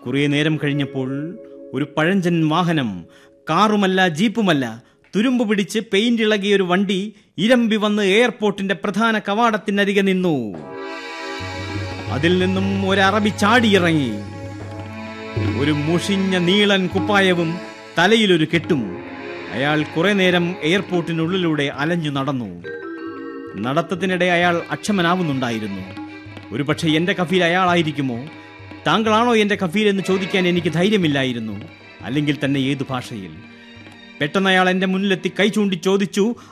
കുറേ നേരം കഴിഞ്ഞപ്പോൾ ഒരു പഴഞ്ചൻ വാഹനം കാറുമല്ല ജീപ്പുമല്ല തുരുമ്പ് പിടിച്ച് പെയിന്റ് ഇളകിയ ഒരു വണ്ടി ഇരമ്പി വന്ന് എയർപോർട്ടിന്റെ പ്രധാന കവാടത്തിനരികെ നിന്നു അതിൽ നിന്നും ഒരു അറബി ചാടിയിറങ്ങി ഒരു മുഷിഞ്ഞ നീളൻ കുപ്പായവും തലയിലൊരു കെട്ടും അയാൾ കുറെ നേരം എയർപോർട്ടിനുള്ളിലൂടെ അലഞ്ഞു നടന്നു നടത്തത്തിനിടെ അയാൾ അക്ഷമനാവുന്നുണ്ടായിരുന്നു ഒരുപക്ഷെ എന്റെ കഫീൽ അയാളായിരിക്കുമോ താങ്കളാണോ എന്റെ കഫീൽ എന്ന് ചോദിക്കാൻ എനിക്ക് ധൈര്യമില്ലായിരുന്നു അല്ലെങ്കിൽ തന്നെ ഏതു ഭാഷയിൽ പെട്ടെന്ന് അയാൾ എന്റെ മുന്നിലെത്തി കൈ ചൂണ്ടി ചോദിച്ചു